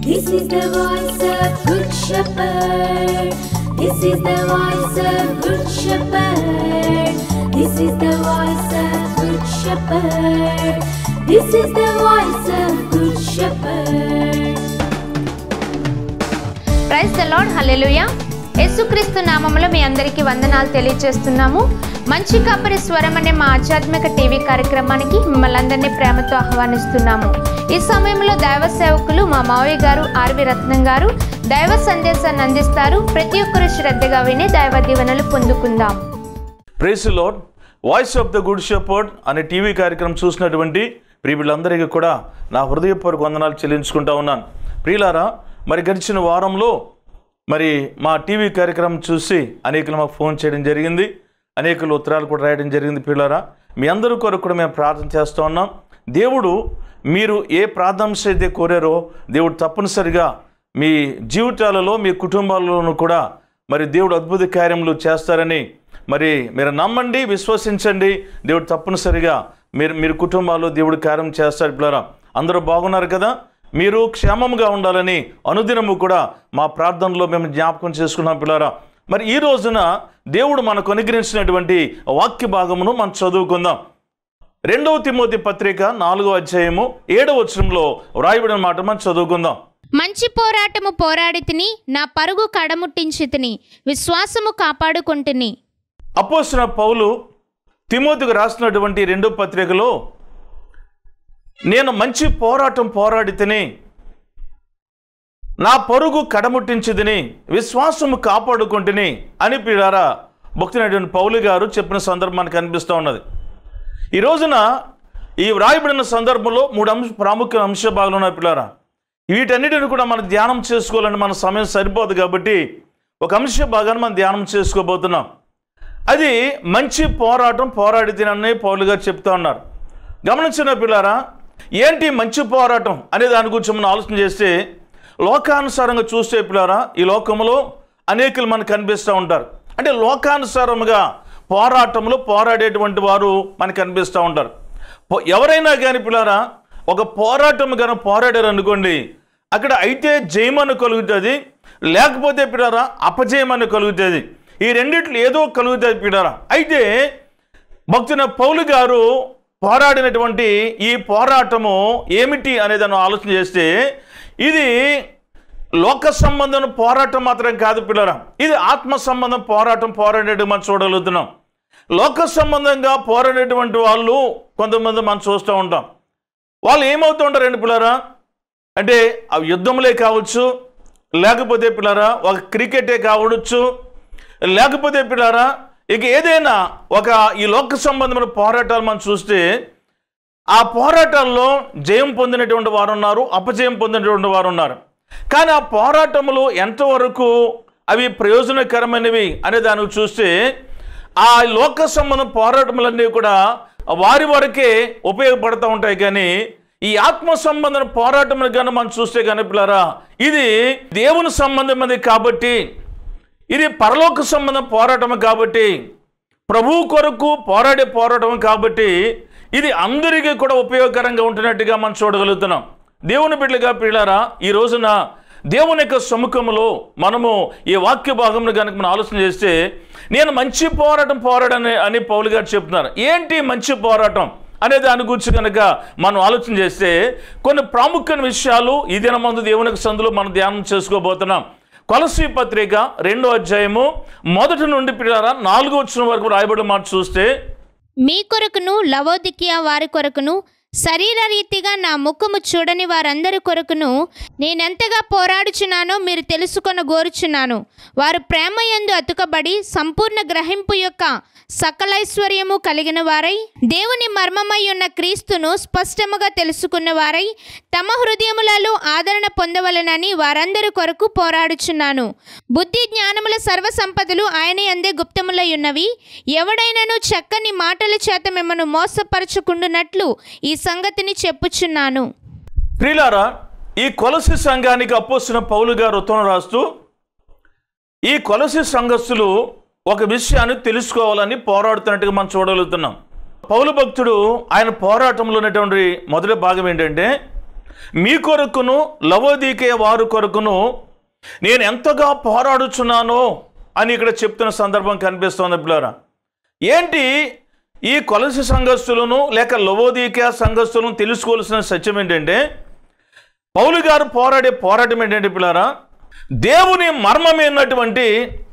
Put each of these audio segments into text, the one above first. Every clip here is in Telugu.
This is the voice of Good Shepherd. This is the voice of Good Shepherd. This is the voice of Good Shepherd. This is the voice of Good Shepherd. Praise the lord hallelujah యేసుక్రీస్తు నామములో మీ అందరికీ వందనాలు తెలియజేస్తున్నాము మంచి కాపరి స్వరం అనే మా ఆధ్యాత్మిక టీవీ కార్యక్రమానికి మిమ్మల్ని అందరినీ ప్రేమతో ఆహ్వానిస్తున్నాము ఈ సమయంలో దైవ సేవకులు మా మావయ్య గారు ఆర్వి రత్నం గారు దైవ సందేశాన్ని అందిస్తారు ప్రతి ఒక్కరు శ్రద్ధగా విని దైవ దీవెనలు పొందుకుందాం praise lord voice of the good shepherd అనే టీవీ కార్యక్రమం చూసినటువంటి ప్రియులందరికీ కూడా నా హృదయపూర్వక వందనాలు చెల్లించుకుంటా ఉన్నాను ప్రియులారా మరి గడిచిన వారంలో మరి మా టీవీ కార్యక్రమం చూసి అనేకులు మాకు ఫోన్ చేయడం జరిగింది అనేకులు ఉత్తరాలు కూడా రాయడం జరిగింది ప్రియులారా మీ అందరి కొరకు కూడా మేము ప్రార్థన చేస్తూ ఉన్నాం దేవుడు మీరు ఏ ప్రార్థన అయితే కోరారో దేవుడు తప్పనిసరిగా మీ జీవితాలలో మీ కుటుంబాలలోనూ కూడా మరి దేవుడు అద్భుత కార్యములు చేస్తారని మరి మీరు నమ్మండి విశ్వసించండి దేవుడు తప్పనిసరిగా మీరు మీరు కుటుంబాల్లో దేవుడు కార్యం చేస్తాడు పిల్లరా అందరూ బాగున్నారు కదా మీరు క్షేమంగా ఉండాలని అనుదినము కూడా మా ప్రార్థనలో మేము జ్ఞాపకం చేసుకున్నాం పిల్లరా మరి ఈ రోజున దేవుడు మనకు అనుగ్రహించినటువంటి వాక్య భాగమును మనం చదువుకుందాం రెండవ తిమోతి పత్రిక నాలుగో అధ్యాయము ఏడవ వచనంలో వ్రాయబడిన మాట మనం చదువుకుందాం మంచి పోరాటము పోరాడి తిని నా పరుగు కడముట్టించి తిని విశ్వాసము కాపాడుకుంటుని అపోసిన పౌలు తిమోతికి రాసినటువంటి రెండో పత్రికలో నేను మంచి పోరాటం పోరాడి తిని నా పరుగు కడముట్టించిదిని విశ్వాసము కాపాడుకుంటుని అని పిడారా భక్తునటువంటి పౌలు గారు చెప్పిన సందర్భం మనకు అనిపిస్తూ ఉన్నది ఈ రోజున ఈ వ్రాయబడిన సందర్భంలో మూడు అంశ ప్రాముఖ్య అంశ భాగాలు ఉన్నాయి పిల్లారా వీటన్నిటిని కూడా మనం ధ్యానం చేసుకోవాలని మన సమయం సరిపోదు కాబట్టి ఒక అంశ భాగాన్ని మనం ధ్యానం చేసుకోబోతున్నాం అది మంచి పోరాటం పోరాడి తినని పౌలు గారు చెప్తా ఉన్నారు గమనించిన పిల్లారా ఏంటి మంచి పోరాటం అనే దాని గురించి మనం ఆలోచన చేస్తే లోకానుసారంగా చూస్తే పిల్లారా ఈ లోకంలో అనేకులు మనకు కనిపిస్తూ ఉంటారు అంటే లోకానుసారముగా పోరాటంలో పోరాడేటువంటి వారు మనకు కనిపిస్తూ ఉంటారు పో- ఎవరైనా కానీ పిల్లారా ఒక పోరాటం కానీ పోరాడారు అనుకోండి అక్కడ అయితే జయమని కలుగుతుంది లేకపోతే పిల్లారా అపజయమని కలుగుతుంది ఈ రెండిట్లో ఏదో కలుగుతుంది పిల్లారా అయితే భక్తున పౌలు గారు పోరాడినటువంటి ఈ పోరాటము ఏమిటి అనేది మనం ఆలోచన చేస్తే ఇది లోక సంబంధం పోరాటం మాత్రం కాదు పిల్లరా ఇది ఆత్మ సంబంధం పోరాటం పోరాడేది మనం చూడగలుగుతున్నాం లోక సంబంధంగా పోరాడేటువంటి వాళ్ళు కొంతమంది మనం చూస్తూ ఉంటాం వాళ్ళు ఏమవుతూ ఉంటారండి పిల్లరా అంటే ఆ యుద్ధములే కావచ్చు లేకపోతే పిల్లరా ఒక క్రికెటే కావచ్చు లేకపోతే పిల్లరా ఇక ఏదైనా ఒక ఈ లోక సంబంధమైన పోరాటాలు మనం చూస్తే ఆ పోరాటాల్లో జయం పొందినటువంటి వారు ఉన్నారు అపజయం పొందినటువంటి వారు ఉన్నారు కానీ ఆ పోరాటములు ఎంతవరకు అవి ప్రయోజనకరమైనవి అనే దానికి చూస్తే ఆ లోక సంబంధం పోరాటములన్నీ కూడా వారి వరకే ఉపయోగపడుతూ ఉంటాయి కానీ ఈ ఆత్మ సంబంధం పోరాటములు కానీ మనం చూస్తే కానీ పిల్లరా ఇది దేవుని సంబంధమైనది కాబట్టి ఇది పరలోక సంబంధం పోరాటం కాబట్టి ప్రభువు కొరకు పోరాడే పోరాటం కాబట్టి ఇది అందరికీ కూడా ఉపయోగకరంగా ఉంటున్నట్టుగా మనం చూడగలుగుతున్నాం దేవుని బిడ్డలుగా పిల్లారా ఈ రోజున దేవుని యొక్క సముఖంలో మనము ఈ వాక్య భాగంలో కనుక మనం ఆలోచన చేస్తే నేను మంచి పోరాటం పోరాడని అని పౌలు గారు చెప్తున్నారు ఏంటి మంచి పోరాటం అనే దాని గురించి కనుక మనం ఆలోచన చేస్తే కొన్ని ప్రాముఖ్యమైన విషయాలు ఈ దినమందు దేవుని యొక్క సందులో మనం ధ్యానం చేసుకోబోతున్నాం కొలసి పత్రిక రెండో అధ్యాయము మొదటి నుండి పిల్లరా నాలుగో వచ్చిన వరకు రాయబడి మాట చూస్తే మీ కొరకును లవోదికియా వారి కొరకును శరీర రీతిగా నా ముఖము చూడని వారందరి కొరకును నేనెంతగా పోరాడుచున్నానో మీరు తెలుసుకొన గోరుచున్నాను వారు ప్రేమ యందు అతుకబడి సంపూర్ణ గ్రహింపు యొక్క సకలైశ్వర్యము కలిగిన వారై దేవుని మర్మమై ఉన్న క్రీస్తును స్పష్టముగా తెలుసుకున్న వారై తమ హృదయములలో ఆదరణ పొందవలనని వారందరి కొరకు పోరాడుచున్నాను బుద్ధి జ్ఞానముల సర్వ సంపదలు ఆయన అందే గుప్తములై ఉన్నవి ఎవడైనను చక్కని మాటల చేత మిమ్మను మోసపరచుకుండునట్లు ఈ సంగతిని చెప్పుచున్నాను ప్రియులారా ఈ కొలసి సంఘానికి అప్పొస్తున్న పౌలు గారు ఉత్తరం రాస్తూ ఈ కొలసి సంఘస్థులు ఒక విషయాన్ని తెలుసుకోవాలని పోరాడుతున్నట్టుగా మనం చూడగలుగుతున్నాం పౌలు భక్తుడు ఆయన పోరాటంలో ఉన్నటువంటి మొదటి భాగం ఏంటంటే మీ కొరకును లవోదీకే వారు కొరకును నేను ఎంతగా పోరాడుచున్నానో అని ఇక్కడ చెప్తున్న సందర్భం కనిపిస్తోంది పిల్లరా ఏంటి ఈ కొలసి సంఘస్థులను లేక లవోదీక సంఘస్థులను తెలుసుకోవాల్సిన సత్యం ఏంటంటే పౌలు గారు పోరాడే పోరాటం ఏంటంటే పిల్లారా దేవుని మర్మమైనటువంటి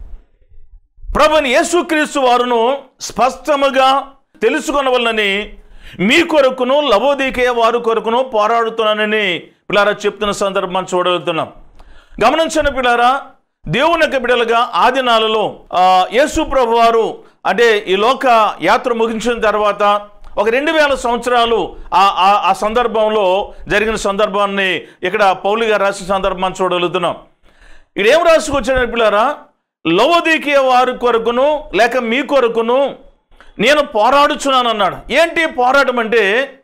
ప్రభుని యేసుక్రీస్తు వారును స్పష్టముగా తెలుసుకొనవలనని మీ కొరకును లవోదీకే వారు కొరకును పోరాడుతున్నానని పిల్లారా చెప్తున్న సందర్భం చూడగలుగుతున్నాం గమనించండి పిల్లారా దేవుని యొక్క బిడలుగా ఆది నాలలో ఆ, యేసు ప్రభు వారు అంటే ఈ లోక యాత్ర ముగించిన తర్వాత ఒక రెండు వేల సంవత్సరాలు ఆ ఆ- ఆ సందర్భంలో జరిగిన సందర్భాన్ని ఇక్కడ పౌలు గారు రాసిన సందర్భాన్ని చూడగలుగుతున్నాం ఇక్కడ ఏం రాసుకొచ్చాడు పిల్లారా లవదీకే వారి కొరకును లేక మీ కొరకును నేను పోరాడుచున్నాను అన్నాడు ఏంటి పోరాటం అంటే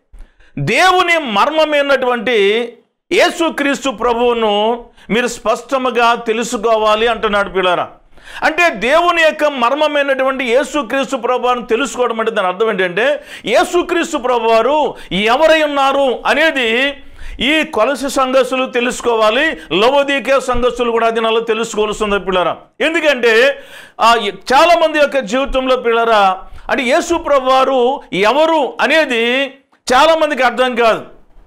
దేవుని మర్మమైనటువంటి యేసుక్రీస్తు ప్రభువును మీరు స్పష్టముగా తెలుసుకోవాలి అంటున్నాడు పిల్లారా అంటే దేవుని యొక్క మర్మమైనటువంటి యేసుక్రీస్తు ప్రభువాను తెలుసుకోవడం అంటే దాని అర్థం ఏంటంటే యేసుక్రీస్తు ప్రభువారు ఎవరై ఉన్నారు అనేది ఈ కొలసి సంఘస్సులు తెలుసుకోవాలి లవదీకే సంఘస్సులు కూడా అది నెలలో తెలుసుకోవాల్సింది పిల్లరా ఎందుకంటే ఆ, చాలా మంది యొక్క జీవితంలో పిల్లరా అంటే యేసు ప్రభు వారు ఎవరు అనేది చాలా మందికి అర్థం కాదు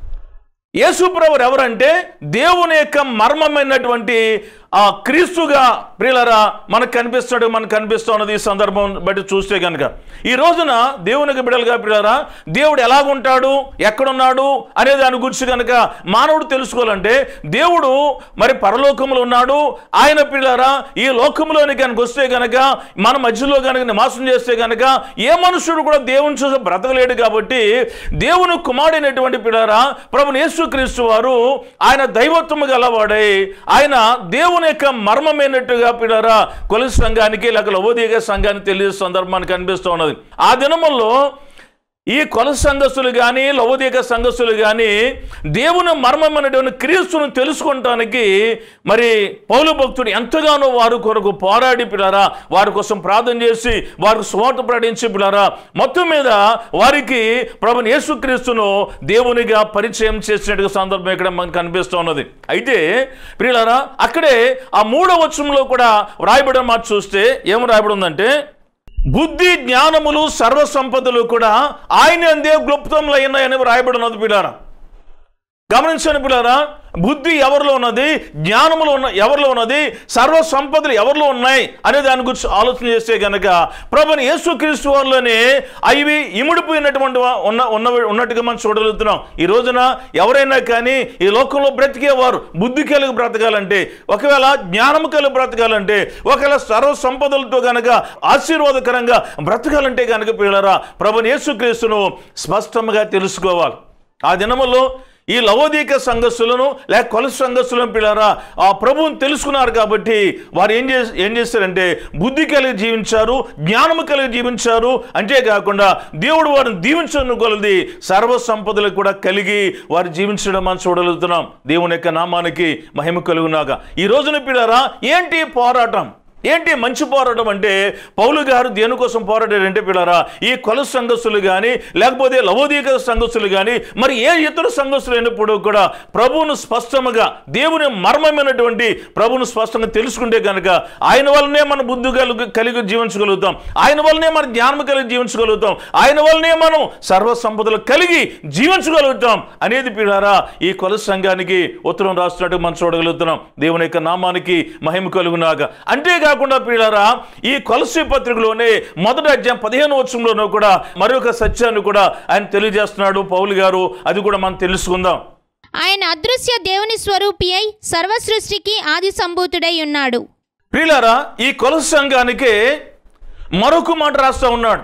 యేసుప్రభు ఎవరంటే దేవుని యొక్క మర్మమైనటువంటి ఆ క్రీస్తుగా ప్రియులరా మనకు కనిపిస్తాడు మనకు కనిపిస్తున్నది ఈ సందర్భం బట్టి చూస్తే కనుక ఈ రోజున దేవునికి బిడలుగా ప్రియులరా దేవుడు ఎలాగుంటాడు ఎక్కడున్నాడు అనే దాని గురించి కనుక మానవుడు తెలుసుకోవాలంటే దేవుడు మరి పరలోకంలో ఉన్నాడు ఆయన పిల్లరా ఈ లోకంలోని కనుక వస్తే కనుక మన మధ్యలో కనుక నివాసం చేస్తే కనుక ఏ మనుషుడు కూడా దేవుని చూసి బ్రతకలేడు కాబట్టి దేవుని కుమారుడైనటువంటి పిల్లరా ప్రభు యేసుక్రీస్తు వారు ఆయన దైవత్వము గలవాడై ఆయన దేవుని యొక్క మర్మమైనట్టుగా పిల్లరా కొలిసి సంఘానికి లేక లవోదీగ సంఘానికి తెలియజే సందర్భానికి కనిపిస్తూ ఉన్నది ఆ దినముల్లో ఈ కొల సంఘస్సులు కానీ లవదీక సంఘస్సులు కానీ దేవుని మర్మమైనటువంటి క్రీస్తును తెలుసుకుంటానికి మరి పౌలు భక్తుడు ఎంతగానో వారి కొరకు పోరాడి పిల్లరా వారి కోసం ప్రార్థన చేసి వారికి స్వార్థ ప్రకటించి పిల్లరా మొత్తం మీద వారికి ప్రభుని యేసుక్రీస్తును దేవునిగా పరిచయం చేసినట్టుగా సందర్భం ఇక్కడ మనకు కనిపిస్తూ ఉన్నది అయితే ప్రియులారా అక్కడే ఆ మూడవ వచనంలో కూడా వ్రాయబడిన మాట చూస్తే ఏం రాయబడి ఉందంటే బుద్ధి జ్ఞానములు సర్వ సంపదలు కూడా ఆయన అందే క్లుప్తములైనాయని వ్రాయబడి ఉన్నది పిల్లారా గమనించండి పిల్లారా బుద్ధి ఎవరిలో ఉన్నది జ్ఞానములు ఉన్న ఎవరిలో ఉన్నది సర్వ సంపదలు ఎవరిలో ఉన్నాయి అనే దాని గురించి ఆలోచన చేస్తే కనుక ప్రభుని యేసుక్రీస్తు వారిలోనే అవి ఇముడిపోయినటువంటి వా- ఉన్న ఉన్న ఉన్నట్టుగా మనం చూడగలుగుతున్నాం ఈ రోజున ఎవరైనా కానీ ఈ లోకంలో బ్రతికేవారు బుద్ధి కలిగి బ్రతకాలంటే ఒకవేళ జ్ఞానము కలిగి బ్రతకాలంటే ఒకవేళ సర్వ సంపదలతో కనుక ఆశీర్వాదకరంగా బ్రతకాలంటే కనుక పిల్లరా ప్రభుని యేసుక్రీస్తును స్పష్టంగా తెలుసుకోవాలి ఆ దినముల్లో ఈ లవోదీక సంఘస్సులను లేక కొలసి సంఘస్సులను పిల్లరా ఆ ప్రభువుని తెలుసుకున్నారు కాబట్టి వారు ఏం చేసి ఏం చేశారంటే బుద్ధి కలిగి జీవించారు జ్ఞానము కలిగి జీవించారు అంతేకాకుండా దేవుడు వారిని దీవించను కొలది సర్వ సంపదలు కూడా కలిగి వారు జీవించడం మనం చూడగలుగుతున్నాం దేవుని యొక్క నామానికి మహిమ కలుగునాక ఈ రోజున పిల్లరా ఏంటి పోరాటం ఏంటి మంచి పోరాటం అంటే పౌలు గారు దేనికోసం పోరాడారంటే పిల్లరా ఈ కొల సంఘస్సులు కానీ లేకపోతే లవోదీక సంఘస్సులు కానీ మరి ఏ ఇతర సంఘస్సులు అయినప్పుడు కూడా ప్రభువును స్పష్టముగా దేవుని మర్మమైనటువంటి ప్రభువును స్పష్టంగా తెలుసుకుంటే కనుక ఆయన వల్లనే మన బుద్ధి కలిగి కలిగి జీవించగలుగుతాం ఆయన వల్లనే మన జ్ఞానం కలిగి జీవించగలుగుతాం ఆయన వల్లనే మనం సర్వ సంపదలు కలిగి జీవించగలుగుతాం అనేది పిల్లారా ఈ కొల సంఘానికి ఉత్తరం రాస్తున్నట్టు మనం చూడగలుగుతున్నాం దేవుని యొక్క నామానికి మహిమ కలుగునాక అంతేకాకుండా పిల్లారా ఈ కొలసి పత్రికలోనే మొదటి అధ్యాయం పదిహేను వచ్చంలోనూ కూడా మరొక సత్యాన్ని కూడా ఆయన తెలియజేస్తున్నాడు పౌలు గారు అది కూడా మనం తెలుసుకుందాం ఆయన అదృశ్య దేవుని స్వరూపి అయి సర్వ సృష్టికి ఆది సంభూతుడై ఉన్నాడు ప్రియులారా ఈ కొలసి సంఘానికి మరొక మాట రాస్తూ ఉన్నాడు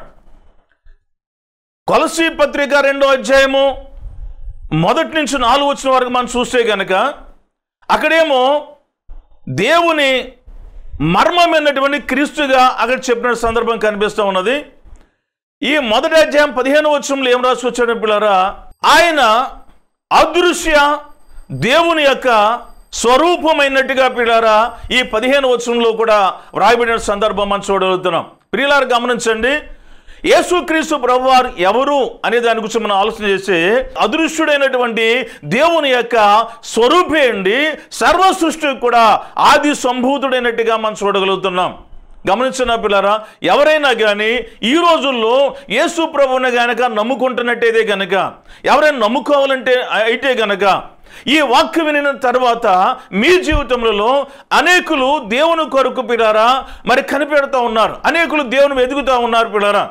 కొలసి పత్రిక రెండో అధ్యాయము మొదటి నుంచి నాలుగు వచ్చిన వరకు మనం చూస్తే కనుక అక్కడేమో దేవుని మర్మమైనటువంటి క్రీస్తుగా అక్కడ చెప్పిన సందర్భం కనిపిస్తూ ఉన్నది ఈ మొదటి అధ్యాయం పదిహేను వచ్చంలో ఏం రాసుకొచ్చాడు పిల్లరా ఆయన అదృశ్య దేవుని యొక్క స్వరూపమైనట్టుగా పిల్లారా ఈ పదిహేను వచనంలో కూడా వ్రాయబడిన సందర్భం మనం చూడగలుగుతున్నాం ప్రియులారు గమనించండి యేసుక్రీస్తు ప్రభువారు ఎవరు అనే దాని గురించి మనం ఆలోచన చేస్తే అదృశ్యుడైనటువంటి దేవుని యొక్క స్వరూపే అండి సర్వ సృష్టి కూడా ఆది సంభూతుడైనట్టుగా మనం చూడగలుగుతున్నాం గమనించిన పిల్లరా ఎవరైనా కానీ ఈ రోజుల్లో యేసు ప్రభువుని గనక నమ్ముకుంటున్నట్టయితే గనక ఎవరైనా నమ్ముకోవాలంటే అయితే గనక ఈ వాక్యం వినిన తర్వాత మీ జీవితంలో అనేకులు దేవుని కొరకు పిల్లారా మరి కనిపెడతా ఉన్నారు అనేకులు దేవుని వెతుకుతా ఉన్నారు పిల్లారా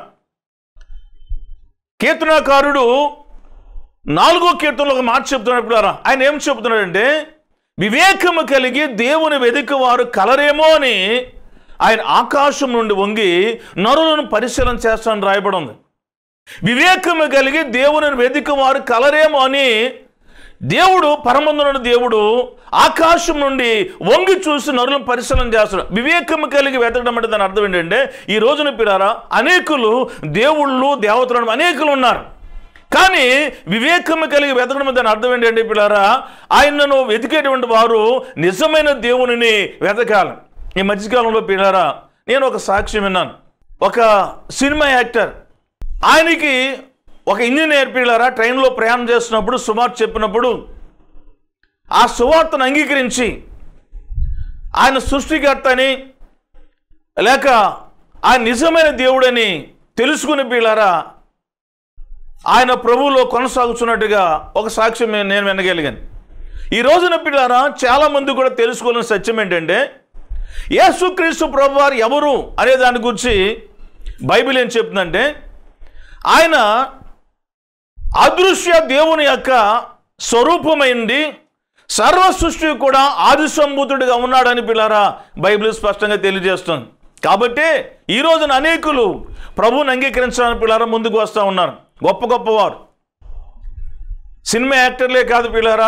కీర్తనాకారుడు నాలుగో కీర్తనలో ఒక మాట చెప్తున్నాడు పిల్లారా ఆయన ఏం చెప్తున్నాడంటే వివేకము కలిగి దేవుని వెతుకు వారు కలరేమో అని ఆయన ఆకాశం నుండి వంగి నరులను పరిశీలన చేస్తానని రాయబడి ఉంది వివేకము కలిగి దేవుని వెతుకు వారు కలరేమో అని దేవుడు పరమందున దేవుడు ఆకాశం నుండి వంగి చూసి నరులను పరిశీలన చేస్తాడు వివేకము కలిగి వెతకడం అంటే దాని అర్థం ఏంటంటే ఈ రోజున పిల్లారా అనేకులు దేవుళ్ళు దేవతలు అనేకులు ఉన్నారు కానీ వివేకము కలిగి వెతకడం దాని అర్థం ఏంటంటే పిల్లారా ఆయనను వెతికేటువంటి వారు నిజమైన దేవునిని వెతకాలి ఈ మధ్యకాలంలో పిల్లారా నేను ఒక సాక్ష్యం విన్నాను ఒక సినిమా యాక్టర్ ఆయనకి ఒక ఇంజనీర్ పిల్లారా ట్రైన్లో ప్రయాణం చేస్తున్నప్పుడు సుమార్ట్ చెప్పినప్పుడు ఆ సువార్తను అంగీకరించి ఆయన సృష్టికర్త అని లేక ఆయన నిజమైన దేవుడని తెలుసుకుని పిల్లారా ఆయన ప్రభువులో కొనసాగుతున్నట్టుగా ఒక సాక్ష్యం నేను నేను వినగలిగాను ఈ రోజున పిల్లారా చాలామంది కూడా తెలుసుకోవాలని సత్యం ఏంటంటే యేసుక్రీస్తు ప్రభు వారు ఎవరు అనే దాని గురించి బైబిల్ ఏం చెప్తుందంటే ఆయన అదృశ్య దేవుని యొక్క స్వరూపమైంది సర్వ సృష్టి కూడా ఆది సంభూతుడిగా ఉన్నాడని పిల్లారా బైబిల్ స్పష్టంగా తెలియజేస్తుంది కాబట్టి ఈ రోజున అనేకులు ప్రభువుని అంగీకరించడానికి పిల్లారా ముందుకు వస్తూ ఉన్నారు గొప్ప గొప్పవారు సినిమా యాక్టర్లే కాదు పిల్లారా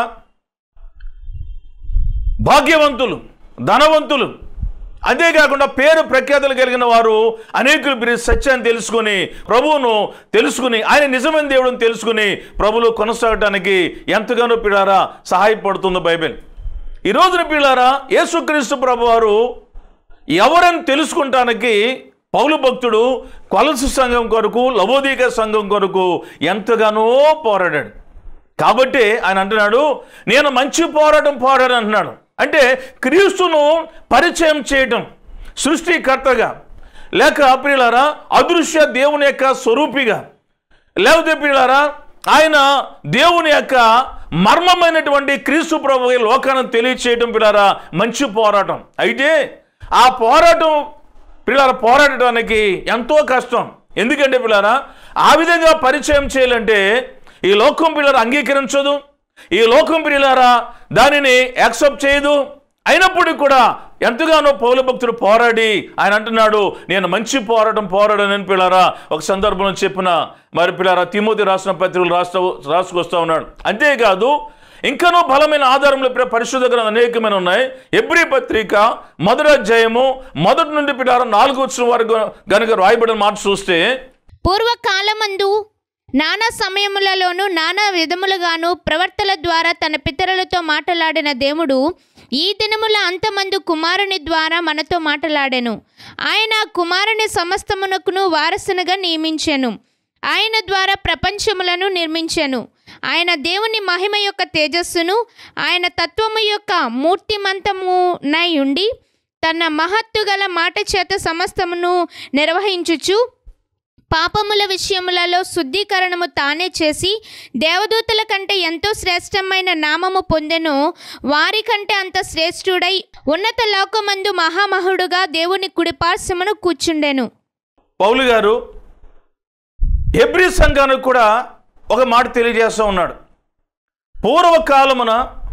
భాగ్యవంతులు ధనవంతులు అంతేకాకుండా పేరు ప్రఖ్యాతులు కలిగిన వారు అనేకులు పిలిచి సత్యాన్ని తెలుసుకుని ప్రభువును తెలుసుకుని ఆయన నిజమైన దేవుడిని తెలుసుకుని ప్రభులు కొనసాగడానికి ఎంతగానో పిల్లారా సహాయపడుతుంది బైబిల్ ఈ రోజున పిల్లారా యేసుక్రీస్తు ప్రభు వారు ఎవరని తెలుసుకుంటానికి పౌలు భక్తుడు కొలసు సంఘం కొరకు లవోదీక సంఘం కొరకు ఎంతగానో పోరాడాడు కాబట్టి ఆయన అంటున్నాడు నేను మంచి పోరాటం పోరాడు అంటున్నాడు అంటే క్రీస్తును పరిచయం చేయటం సృష్టికర్తగా లేక ప్రియులారా అదృశ్య దేవుని యొక్క స్వరూపిగా లేకపోతే ప్రియులారా ఆయన దేవుని యొక్క మర్మమైనటువంటి క్రీస్తు ప్రభు లోకాన్ని తెలియచేయటం పిల్లారా మంచి పోరాటం అయితే ఆ పోరాటం పిల్లల పోరాడటానికి ఎంతో కష్టం ఎందుకంటే పిల్లరా ఆ విధంగా పరిచయం చేయాలంటే ఈ లోకం పిల్లలు అంగీకరించదు ఈ లోకం పిల్లరా దానిని యాక్సెప్ట్ చేయదు అయినప్పటికీ కూడా ఎంతగానో పౌల భక్తుడు పోరాడి ఆయన అంటున్నాడు నేను మంచి పోరాటం పోరాడనని పిల్లారా ఒక సందర్భంలో చెప్పిన మరి పిల్లారా తిమోతి రాసిన పత్రికలు రాస్తూ రాసుకొస్తా ఉన్నాడు అంతేకాదు ఇంకనూ బలమైన ఆధారములు ప్ర- పరిశుద్ధ గ్రంథం అనేకమైన ఉన్నాయి ఎబ్రి పత్రిక మొదటి అధ్యాయము మొదటి నుండి పిల్లారా నాలుగు వచ్చిన వరకు గనుక రాయబడిన మాట చూస్తే పూర్వకాలమందు నానా సమయములలోనూ నానా విధములుగాను ప్రవర్తల ద్వారా తన పితరులతో మాట్లాడిన దేవుడు ఈ దినముల అంతమందు కుమారుని ద్వారా మనతో మాట్లాడెను ఆయన ఆ కుమారుని సమస్తమునకును వారసునిగా నియమించెను ఆయన ద్వారా ప్రపంచములను నిర్మించెను ఆయన దేవుని మహిమ యొక్క తేజస్సును ఆయన తత్వము యొక్క మూర్తిమంతమునై ఉండి తన మహత్తు గల మాట చేత సమస్తమును నిర్వహించుచు పాపముల విషయములలో శుద్ధీకరణము తానే చేసి దేవదూతల కంటే ఎంతో శ్రేష్టమైన నామము పొందెను వారి కంటే అంత శ్రేష్ఠుడై ఉన్నత లోకమందు మహామహుడుగా దేవుని కుడిపార్శ్వమును కూర్చుండెను పౌలు గారు హెబ్రి సంఘానికి కూడా ఒక మాట తెలియజేస్తూ ఉన్నాడు పూర్వకాలమున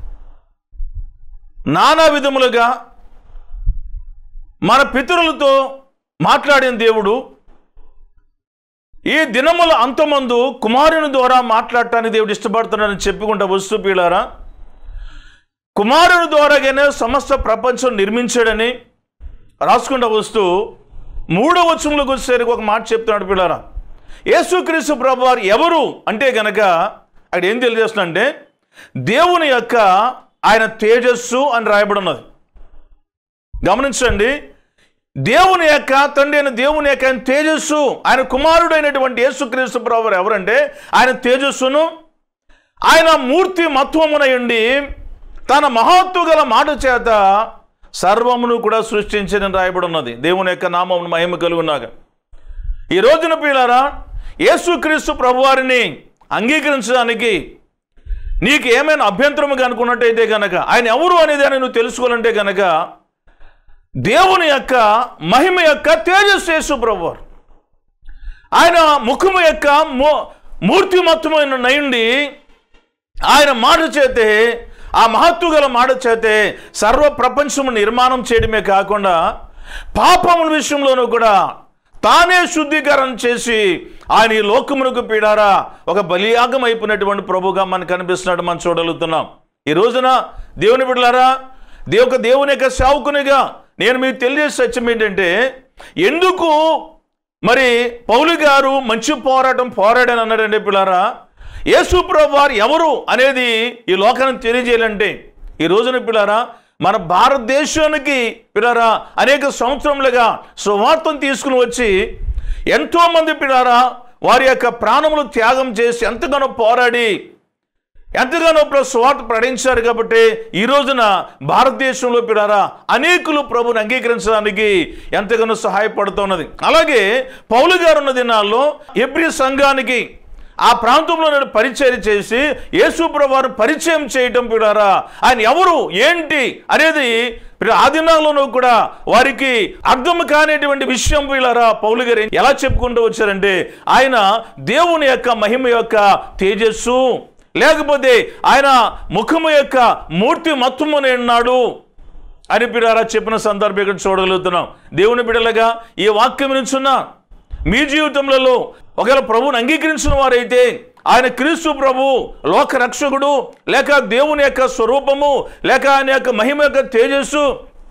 నానా విధములుగా మన పితరులతో మాట్లాడిన దేవుడు ఈ దినముల అంతమందు కుమారుని ద్వారా మాట్లాడటానికి దేవుడు ఇష్టపడుతున్నాడని చెప్పుకుంటా వస్తూ పీలారా కుమారుని ద్వారాగానే సమస్త ప్రపంచం నిర్మించాడని రాసుకుంటూ వస్తూ మూడవ వచనంలోకి వచ్చేసరికి ఒక మాట చెప్తున్నాడు పిల్లరా యేసుక్రీస్తు ప్రభు వారు ఎవరు అంటే గనక అక్కడ ఏం తెలియజేస్తుందంటే దేవుని యొక్క ఆయన తేజస్సు అని రాయబడి ఉన్నది గమనించండి దేవుని యొక్క తండ్రి అయిన దేవుని యొక్క ఆయన తేజస్సు ఆయన కుమారుడైనటువంటి యేసుక్రీస్తు ప్రభు ఎవరంటే ఆయన తేజస్సును ఆయన మూర్తి మత్వమునయుండి తన మహత్వ గల మాట చేత సర్వమును కూడా సృష్టించిన రాయబడి ఉన్నది దేవుని యొక్క నామమును మహిమ కలుగున్నాక ఈ రోజున పీలారా యేసుక్రీస్తు ప్రభువారిని అంగీకరించడానికి నీకు ఏమైనా అభ్యంతరం కనుకున్నట్టయితే కనుక ఆయన ఎవరు అనేది అని నువ్వు తెలుసుకోవాలంటే కనుక దేవుని యొక్క మహిమ యొక్క తేజస్సు యేసు ప్రభువారు ఆయన ముఖము యొక్క మూ మూర్తిమత్తమైన నయుండి ఆయన మాట చేతే ఆ మహత్వ గల మాట చేతే సర్వ ప్రపంచము నిర్మాణం చేయడమే కాకుండా పాపముల విషయంలోనూ కూడా తానే శుద్ధీకరణ చేసి ఆయన ఈ లోకమునకు పీడారా ఒక బలియాగం అయిపోయినటువంటి ప్రభుగా మనకు కనిపిస్తున్నాడు మనం చూడగలుగుతున్నాం ఈ రోజున దేవుని బిడ్డలారా దేవు దేవుని యొక్క సేవకునిగా నేను మీకు తెలియజేసే సత్యం ఏంటంటే ఎందుకు మరి పౌలు గారు మంచి పోరాటం పోరాడని అన్నాడండి పిల్లారా యేసు ప్రభు వారు ఎవరు అనేది ఈ లోకానికి తెలియజేయాలంటే ఈ రోజున పిల్లారా మన భారతదేశానికి పిల్లారా అనేక సంవత్సరములుగా సువార్తను తీసుకుని వచ్చి ఎంతోమంది పిల్లారా వారి యొక్క ప్రాణములు త్యాగం చేసి ఎంతగానో పోరాడి ఎంతగానో ఇప్పుడు స్వార్థ ప్రకటించారు కాబట్టి ఈ రోజున భారతదేశంలో పిడారా అనేకులు ప్రభుని అంగీకరించడానికి ఎంతగానో సహాయపడుతున్నది అలాగే పౌలు గారు ఉన్న దినాల్లో ఎబ్రి సంఘానికి ఆ ప్రాంతంలో నేను పరిచయం చేసి యేసు వారు పరిచయం చేయటం పిడారా ఆయన ఎవరు ఏంటి అనేది ఇప్పుడు ఆ దినాల్లోనూ కూడా వారికి అర్థం కానిటువంటి విషయం వీళ్ళారా పౌలు గారు ఎలా చెప్పుకుంటూ వచ్చారంటే ఆయన దేవుని యొక్క మహిమ యొక్క తేజస్సు లేకపోతే ఆయన ముఖము యొక్క మూర్తి మత్తుమునే ఉన్నాడు అని పిడారా చెప్పిన సందర్భం ఇక్కడ చూడగలుగుతున్నాం దేవుని బిడలగా ఈ వాక్యం నుంచున్న మీ జీవితంలో ఒకవేళ ప్రభువుని అంగీకరించిన వారైతే ఆయన క్రీస్తు ప్రభు లోక రక్షకుడు లేక దేవుని యొక్క స్వరూపము లేక ఆయన యొక్క మహిమ యొక్క తేజస్సు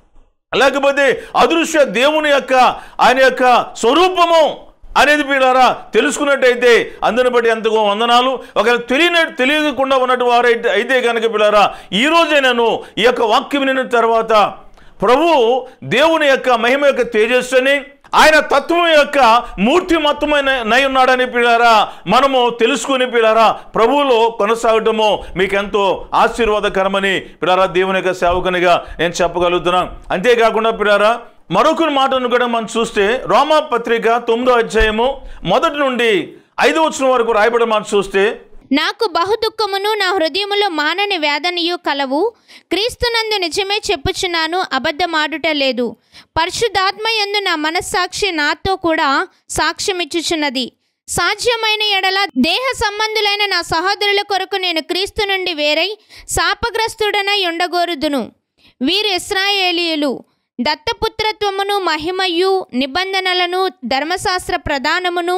లేకపోతే అదృశ్య దేవుని యొక్క ఆయన యొక్క స్వరూపము అనేది వీళ్ళారా తెలుసుకున్నట్టయితే అందుని బట్టి ఎంతగో వందనాలు ఒకవేళ తెలియన తెలియకుండా ఉన్నట్టు వారైతే అయితే కనుక పిల్లారా ఈ రోజే నేను ఈ యొక్క వాక్యం వినిన తర్వాత ప్రభు దేవుని యొక్క మహిమ యొక్క తేజస్సుని ఆయన తత్వం యొక్క మూర్తిమత్తమైన నై ఉన్నాడని పిల్లారా మనము తెలుసుకుని పిల్లారా ప్రభువులో కొనసాగటము మీకెంతో ఆశీర్వాదకరమని పిల్లారా దేవుని యొక్క సేవకునిగా నేను చెప్పగలుగుతున్నాను అంతేకాకుండా పిల్లారా మరొక మాటను కూడా మనం చూస్తే రోమా పత్రిక తొమ్మిదో అధ్యాయము మొదటి నుండి ఐదో వచ్చిన వరకు రాయబడి మనం చూస్తే నాకు బహుదుఖమును నా హృదయములో మానని వేదనయు కలవు క్రీస్తునందు నిజమే చెప్పుచున్నాను అబద్ధమాడుట లేదు పరిశుద్ధాత్మ యందు నా మనస్సాక్షి నాతో కూడా సాక్ష్యమిచ్చుచున్నది సాధ్యమైన ఎడల దేహ సంబంధులైన నా సహోదరుల కొరకు నేను క్రీస్తు నుండి వేరై శాపగ్రస్తుడనై ఉండగోరుదును వీరు ఇస్రాయేలీయులు దత్తపుత్రత్వమును మహిమయు నిబంధనలను ధర్మశాస్త్ర ప్రధానమును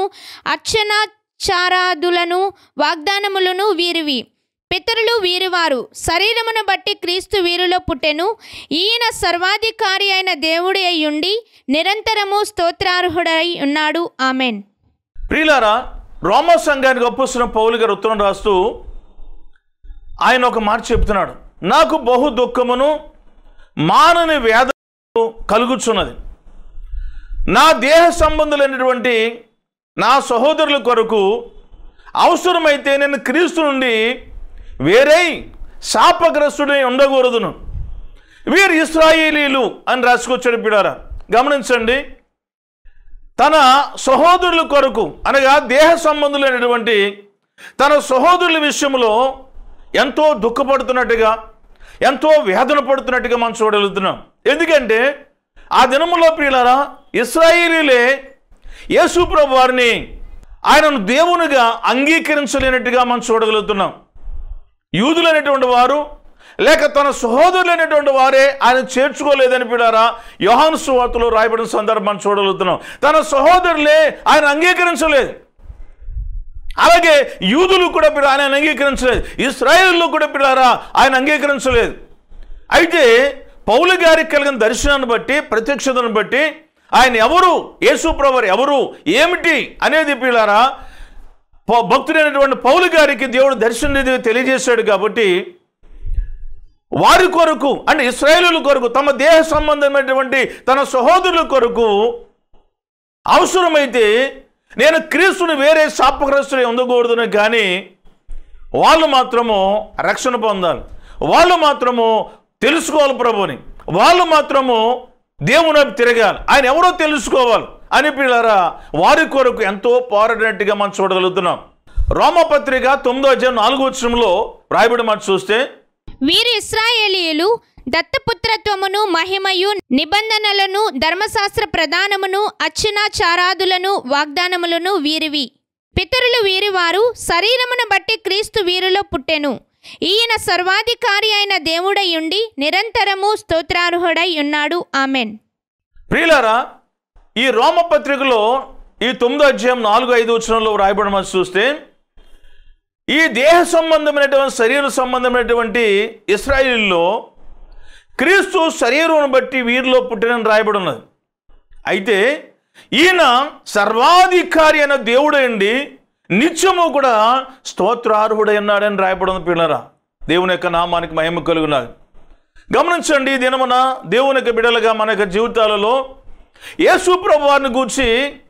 అర్చనాచారాదులను వాగ్దానములను వీరివి పితరులు వీరివారు శరీరమును బట్టి క్రీస్తు వీరిలో పుట్టెను ఈయన సర్వాధికారి అయిన దేవుడి అయ్యుండి నిరంతరము స్తోత్రార్హుడై ఉన్నాడు ఆమెన్ ప్రియులారా రోమా సంఘానికి ఒప్పుస్తున్న పౌలు గారు ఉత్తరం రాస్తూ ఆయన ఒక మాట చెప్తున్నాడు నాకు బహు దుఃఖమును మానని వేద కలుగుచున్నది నా దేహ సంబంధులైనటువంటి నా సహోదరుల కొరకు అవసరమైతే నేను క్రీస్తు నుండి వేరై శాపగ్రస్తుడై ఉండకూడదును వీరు ఇస్రాయేలీలు అని రాసుకొచ్చాడు పిడారా గమనించండి తన సహోదరుల కొరకు అనగా దేహ సంబంధులైనటువంటి తన సహోదరుల విషయంలో ఎంతో దుఃఖపడుతున్నట్టుగా ఎంతో వేదన పడుతున్నట్టుగా మనం చూడగలుగుతున్నాం ఎందుకంటే ఆ దినములో ప్రియులారా ఇస్రాయేలీలే యేసుప్రభు వారిని ఆయనను దేవునిగా అంగీకరించలేనట్టుగా మనం చూడగలుగుతున్నాం యూదులైనటువంటి వారు లేక తన సహోదరులైనటువంటి వారే ఆయన చేర్చుకోలేదని పిడారా యోహాను సువార్తలో రాయబడిన సందర్భాన్ని చూడగలుగుతున్నాం తన సహోదరులే ఆయన అంగీకరించలేదు అలాగే యూదులు కూడా పిల్ల ఆయన అంగీకరించలేదు ఇస్రాయేల్లో కూడా పిల్లారా ఆయన అంగీకరించలేదు అయితే పౌలు గారికి కలిగిన దర్శనాన్ని బట్టి ప్రత్యక్షతను బట్టి ఆయన ఎవరు యేసుప్రవర్ ఎవరు ఏమిటి అనేది పిల్లారా ప- భక్తుడైనటువంటి పౌలు గారికి దేవుడు దర్శనం తెలియజేశాడు కాబట్టి వారి కొరకు అంటే ఇస్రాయేలుల కొరకు తమ దేహ సంబంధమైనటువంటి తన సహోదరుల కొరకు అవసరమైతే నేను క్రీస్తుని వేరే శాపగ్రస్తుని ఉండకూడదును కానీ వాళ్ళు మాత్రము రక్షణ పొందాలి వాళ్ళు మాత్రము తెలుసుకోవాలి ప్రభుని వాళ్ళు మాత్రము దేవుని వైపు తిరగాలి ఆయన ఎవరో తెలుసుకోవాలి అని పిల్లరా వారి కొరకు ఎంతో పోరాడినట్టుగా మనం చూడగలుగుతున్నాం రోమపత్రిక తొమ్మిదో అధ్యాయం నాలుగో వచ్చంలో రాయబడి మాట చూస్తే వీరు ఇస్రాయేలీయులు దత్తపుత్రత్వమును మహిమయు నిబంధనలను ధర్మశాస్త్ర ప్రధానమును అర్చనాచారాదులను వాగ్దానములను వీరివి పితరులు వీరివారు శరీరమును బట్టి క్రీస్తు వీరిలో పుట్టెను ఈయన సర్వాధికారి అయిన దేవుడై ఉండి నిరంతరము స్తోత్రార్హుడై ఉన్నాడు ఆమెన్ ప్రియులారా ఈ రోమపత్రికలో ఈ తొమ్మిదో అధ్యాయం నాలుగు ఐదు వచనంలో రాయబడి మనం చూస్తే ఈ దేహ సంబంధమైనటువంటి శరీర సంబంధమైనటువంటి ఇస్రాయిల్లో క్రీస్తు శరీరం బట్టి వీరిలో పుట్టినని రాయబడి ఉన్నది అయితే ఈయన సర్వాధికారి అయిన దేవుడండి నిత్యము కూడా స్తోత్రార్హుడై ఉన్నాడని రాయబడి ఉంది పిల్లరా దేవుని యొక్క నామానికి మహిమ కలుగున్నది గమనించండి ఈ దినమున దేవుని యొక్క బిడలుగా మన యొక్క జీవితాలలో యేసు ప్రభు వారిని గూర్చి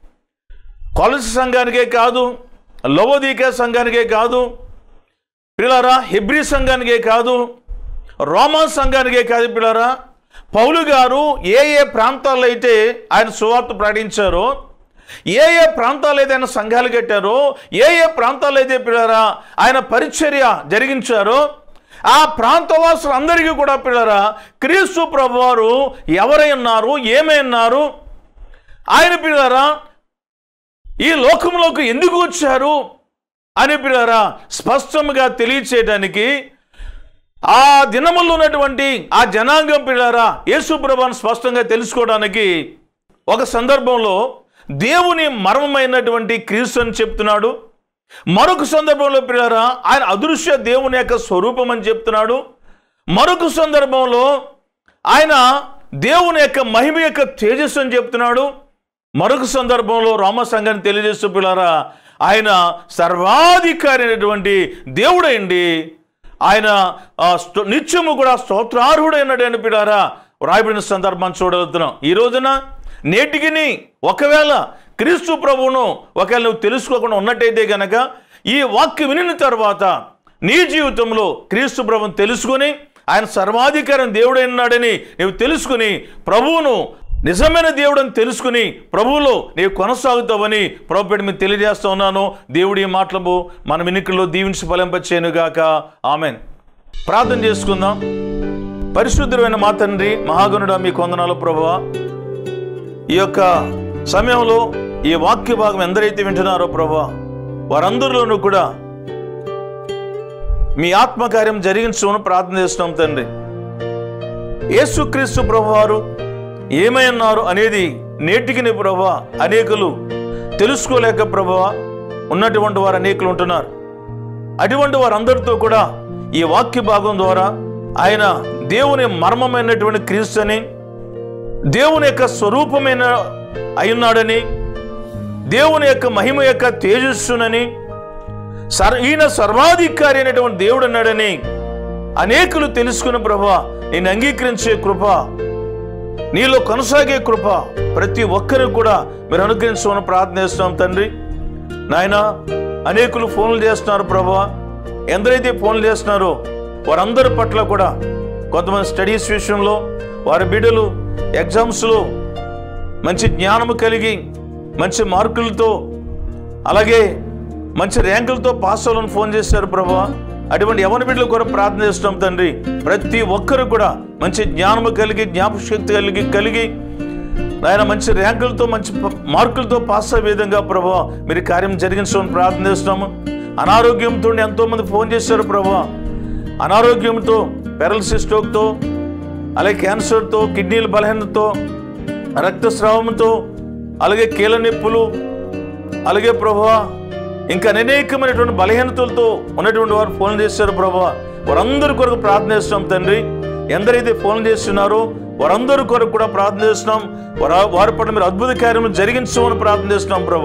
కొలసి సంఘానికే కాదు లవోదీక సంఘానికే కాదు పిల్లరా హెబ్రి సంఘానికే కాదు రోమా సంఘానికే కాదు పిల్లరా పౌలు గారు ఏ ఏ ప్రాంతాల్లో అయితే ఆయన సువార్త ప్రకటించారో ఏ ఏ ప్రాంతాలు అయితే ఆయన సంఘాలు కట్టారో ఏ ఏ ప్రాంతాలు అయితే పిల్లరా ఆయన పరిచర్య జరిగించారో ఆ ప్రాంతవాసులందరికీ కూడా పిల్లరా క్రీస్తు ప్రభువారు ఎవరై ఉన్నారు ఏమై ఉన్నారు ఆయన పిల్లరా ఈ లోకంలోకి ఎందుకు వచ్చారు అని పిల్లరా స్పష్టంగా తెలియచేయడానికి ఆ దినముల్లో ఉన్నటువంటి ఆ జనాంగం పిల్లరా యేసుప్రభాను స్పష్టంగా తెలుసుకోవడానికి ఒక సందర్భంలో దేవుని మర్మమైనటువంటి క్రీస్తు అని చెప్తున్నాడు మరొక సందర్భంలో పిల్లరా ఆయన అదృశ్య దేవుని యొక్క స్వరూపం అని చెప్తున్నాడు మరొక సందర్భంలో ఆయన దేవుని యొక్క మహిమ యొక్క తేజస్సు అని చెప్తున్నాడు మరొక సందర్భంలో రామ సంఘాన్ని తెలియజేస్తూ పిల్లారా ఆయన సర్వాధికారి అయినటువంటి దేవుడైండి ఆయన ఆ, స్తో- నిత్యము కూడా స్తోత్రార్హుడైనటువంటి పిల్లారా రాయబడిన సందర్భాన్ని చూడగలుగుతున్నాం ఈ రోజున నేటికిని ఒకవేళ క్రీస్తు ప్రభువును ఒకవేళ నువ్వు తెలుసుకోకుండా ఉన్నట్టయితే గనక ఈ వాక్యం వినిన తర్వాత నీ జీవితంలో క్రీస్తు ప్రభువును తెలుసుకొని ఆయన సర్వాధికారం దేవుడైనాడని నీవు తెలుసుకుని ప్రభువును నిజమైన దేవుడని తెలుసుకుని ప్రభువులో నీవు కొనసాగుతావని ప్రభుపేట మీకు తెలియజేస్తా ఉన్నాను దేవుడి ఈ మాటలు మన వినికిలో దీవించి ఫలింపచేయనుగాక ఆమెన్ ప్రార్థన చేసుకుందాం పరిశుద్ధమైన మా తండ్రి మహాగణుడా మీ కొందనాలు ప్రభువా ఈ యొక్క సమయంలో ఈ వాక్య భాగం ఎందరైతే వింటున్నారో ప్రభా వారందరిలోనూ కూడా మీ ఆత్మకార్యం జరిగించమని ప్రార్థన చేస్తున్నాం తండ్రి యేసుక్రీస్తు ప్రభువారు ఏమై ఉన్నారు అనేది నేటికిని ప్రభా అనేకులు తెలుసుకోలేక ప్రభువా ఉన్నటువంటి వారు అనేకులు ఉంటున్నారు అటువంటి వారందరితో కూడా ఈ వాక్య భాగం ద్వారా ఆయన దేవుని మర్మమైనటువంటి క్రీస్తు అని దేవుని యొక్క స్వరూపమైన అయ్యున్నాడని దేవుని యొక్క మహిమ యొక్క తేజస్సునని సర్ ఈయన సర్వాధికారి అయినటువంటి దేవుడు అన్నాడని అనేకులు తెలుసుకున్న ప్రభా నేను అంగీకరించే కృప నీలో కొనసాగే కృప ప్రతి ఒక్కరికి కూడా మీరు అనుగ్రహించమని ప్రార్థనిస్తున్నాం తండ్రి నాయన అనేకులు ఫోన్లు చేస్తున్నారు ప్రభా ఎందరైతే ఫోన్లు చేస్తున్నారో వారందరి పట్ల కూడా కొంతమంది స్టడీస్ విషయంలో వారి బిడ్డలు ఎగ్జామ్స్లో మంచి జ్ఞానము కలిగి మంచి మార్కులతో అలాగే మంచి ర్యాంకులతో పాస్ అవ్వాలని ఫోన్ చేశారు ప్రభా అటువంటి ఎవరి బిడ్డలు కూడా ప్రార్థన చేస్తున్నాం తండ్రి ప్రతి ఒక్కరు కూడా మంచి జ్ఞానము కలిగి జ్ఞాపకశక్తి కలిగి కలిగి ఆయన మంచి ర్యాంకులతో మంచి ప- మార్కులతో పాస్ అయ్యే విధంగా ప్రభా మీరు కార్యం జరిగించమని ప్రార్థన చేస్తున్నాము అనారోగ్యంతో ఎంతోమంది ఫోన్ చేశారు ప్రభా అనారోగ్యంతో పెరలసిస్ స్ట్రోక్తో అలాగే క్యాన్సర్తో కిడ్నీల బలహీనతతో రక్తస్రావంతో అలాగే కీళ్ళ నొప్పులు అలాగే ప్రభా ఇంకా అనేకమైనటువంటి బలహీనతలతో ఉన్నటువంటి వారు ఫోన్ చేశారు ప్రభా వారందరి కొరకు ప్రార్థన చేస్తున్నాం తండ్రి ఎందరైతే ఫోన్ చేస్తున్నారో వారందరి కొరకు కూడా ప్రార్థన చేస్తున్నాం వారు వారి పట్ల మీరు అద్భుత కార్యము జరిగించమని ప్రార్థన చేస్తున్నాం ప్రభా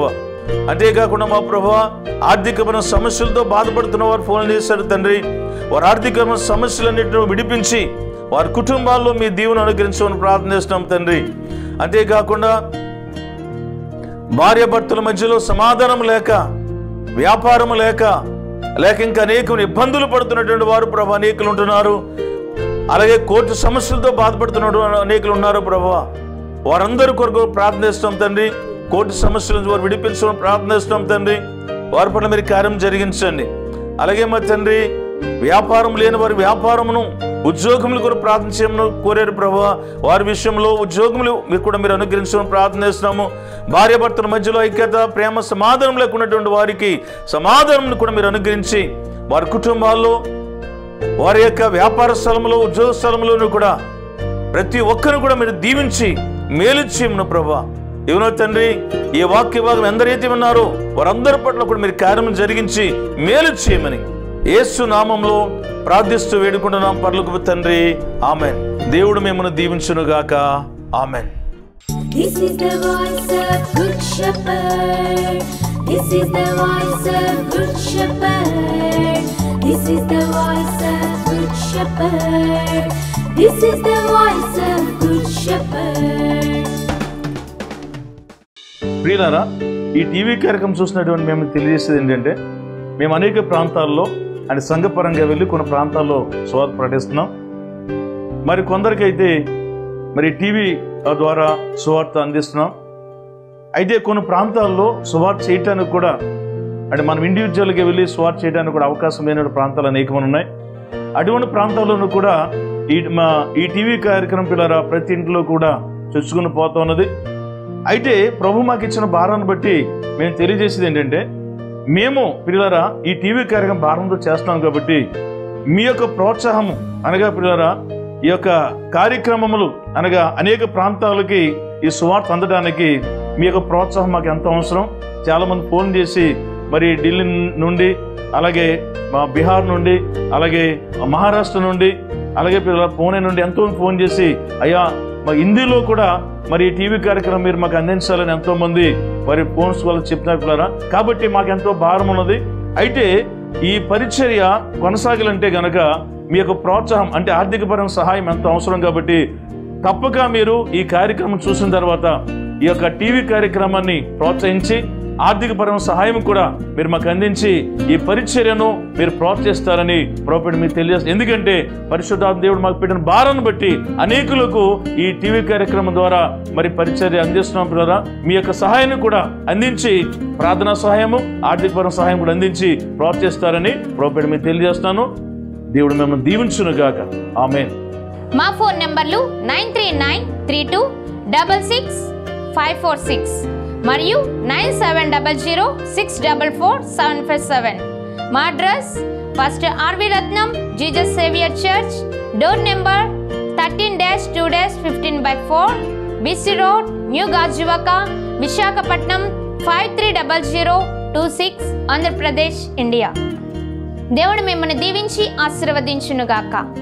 అంతేకాకుండా మా ప్రభా ఆర్థికమైన సమస్యలతో బాధపడుతున్న వారు ఫోన్ చేశారు తండ్రి వారి ఆర్థికమైన సమస్యలన్నింటినీ విడిపించి వారి కుటుంబాల్లో మీ దీవును అనుగ్రహించమని ప్రార్థన చేస్తున్నాం తండ్రి అంతేకాకుండా భార్యాభర్తల మధ్యలో సమాధానం లేక వ్యాపారం లేక లేక ఇంకా అనేక ఇబ్బందులు పడుతున్నటువంటి వారు ప్రభా అనేకులు ఉంటున్నారు అలాగే కోర్టు సమస్యలతో బాధపడుతున్న అనేకులు ఉన్నారు ప్రభా వారందరి కొరకు ప్రార్థనిస్తాం తండ్రి కోర్టు సమస్యల నుంచి వారు విడిపించడం ప్రార్థనిస్తాం తండ్రి వారి పట్ల మీరు కార్యం జరిగించండి అలాగే మా తండ్రి వ్యాపారం లేని వారి వ్యాపారమును ఉద్యోగములు కూడా ప్రార్థన చేయమని కోరారు ప్రభా వారి విషయంలో ఉద్యోగములు మీరు కూడా మీరు అనుగ్రహించమని ప్రార్థన చేస్తున్నాము భార్యాభర్తల మధ్యలో ఐక్యత ప్రేమ సమాధానం లేకున్నటువంటి వారికి సమాధానం కూడా మీరు అనుగ్రహించి వారి కుటుంబాల్లో వారి యొక్క వ్యాపార స్థలంలో ఉద్యోగ స్థలంలోనూ కూడా ప్రతి ఒక్కరు కూడా మీరు దీవించి మేలు చేయమను ప్రభా ఏమనో తండ్రి ఈ వాక్య భాగం ఎందరైతే ఉన్నారో వారందరి పట్ల కూడా మీరు కార్యం జరిగించి మేలు చేయమని యేసు నామంలో ప్రార్థిస్తూ వేడుకుంటున్నాం పర్లకు తండ్రి ఆమెన్ దేవుడు మిమ్మల్ని దీవించునుగాక amen This is the voice of Good Shepherd. This is the voice of Good Shepherd. This is the voice of Good Shepherd. This is the voice of Good Shepherd. ప్రియులారా ఈ టీవీ కార్యక్రమం చూసినటువంటి మేము తెలియజేసేది ఏంటంటే మేము అనేక ప్రాంతాల్లో అంటే సంఘపరంగా వెళ్ళి కొన్ని ప్రాంతాల్లో సువార్త ప్రకటిస్తున్నాం మరి కొందరికైతే మరి టీవీ ద్వారా సువార్త అందిస్తున్నాం అయితే కొన్ని ప్రాంతాల్లో సువార్త చేయటానికి కూడా అంటే మనం ఇండివిజువల్గా వెళ్ళి సువార్త చేయడానికి కూడా అవకాశం లేని ప్రాంతాలు అనేకమైన ఉన్నాయి అటువంటి ప్రాంతాల్లోనూ కూడా ఈ మా ఈ టీవీ కార్యక్రమం పిల్లరా ప్రతి ఇంట్లో కూడా చొచ్చుకుని పోతా ఉన్నది అయితే ప్రభు మాకు ఇచ్చిన భారాన్ని బట్టి మేము తెలియజేసేది ఏంటంటే మేము పిల్లరా ఈ టీవీ కార్యక్రమం భారంతో చేస్తున్నాం కాబట్టి మీ యొక్క ప్రోత్సాహము అనగా పిల్లరా ఈ యొక్క కార్యక్రమములు అనగా అనేక ప్రాంతాలకి ఈ సువార్త అందడానికి మీ యొక్క ప్రోత్సాహం మాకు ఎంత అవసరం చాలా మంది ఫోన్ చేసి మరి ఢిల్లీ నుండి అలాగే మా బీహార్ నుండి అలాగే మహారాష్ట్ర నుండి అలాగే పిల్లల పూణే నుండి ఎంతో మంది ఫోన్ చేసి అయ్యా మా హిందీలో కూడా మరి ఈ టీవీ కార్యక్రమం మీరు మాకు అందించాలని ఎంతో మంది వారి ఫోన్స్ వల్ల చెప్తున్నారు పిల్లరా కాబట్టి మాకు ఎంతో భారం ఉన్నది అయితే ఈ పరిచర్య కొనసాగాలంటే గనక మీ యొక్క ప్రోత్సాహం అంటే ఆర్థికపరమైన సహాయం ఎంతో అవసరం కాబట్టి తప్పక మీరు ఈ కార్యక్రమం చూసిన తర్వాత ఈ యొక్క టీవీ కార్యక్రమాన్ని ప్రోత్సహించి ఆర్థికపరమైన సహాయం కూడా మీరు మాకు అందించి ఈ పరిచర్యను మీరు ప్రోత్సహిస్తారని ప్రోపేట్ మీకు తెలియజేస్తారు ఎందుకంటే పరిశుద్ధాత్మ దేవుడు మాకు పెట్టిన భారాన్ని బట్టి అనేకులకు ఈ టీవీ కార్యక్రమం ద్వారా మరి పరిచర్య అందిస్తున్నాం ద్వారా మీ యొక్క సహాయాన్ని కూడా అందించి ప్రార్థనా సహాయము ఆర్థికపరమైన సహాయం కూడా అందించి ప్రోత్సహిస్తారని ప్రోపేట్ మీకు తెలియజేస్తాను దేవుడు మిమ్మల్ని దీవించును గాక ఆమె మా ఫోన్ నెంబర్లు nine three nine three two double six five four six మరియు nine seven double zero six double four seven five seven మా address first RV Ratnam Jesus saviour church door number thirteen dash two dash fifteen by four BC road new Gajuwaka Visakhapatnam five three double zero two six Andhra Pradesh India దేవుడు మిమ్మల్ని దీవించి ఆశీర్వదించునుగాక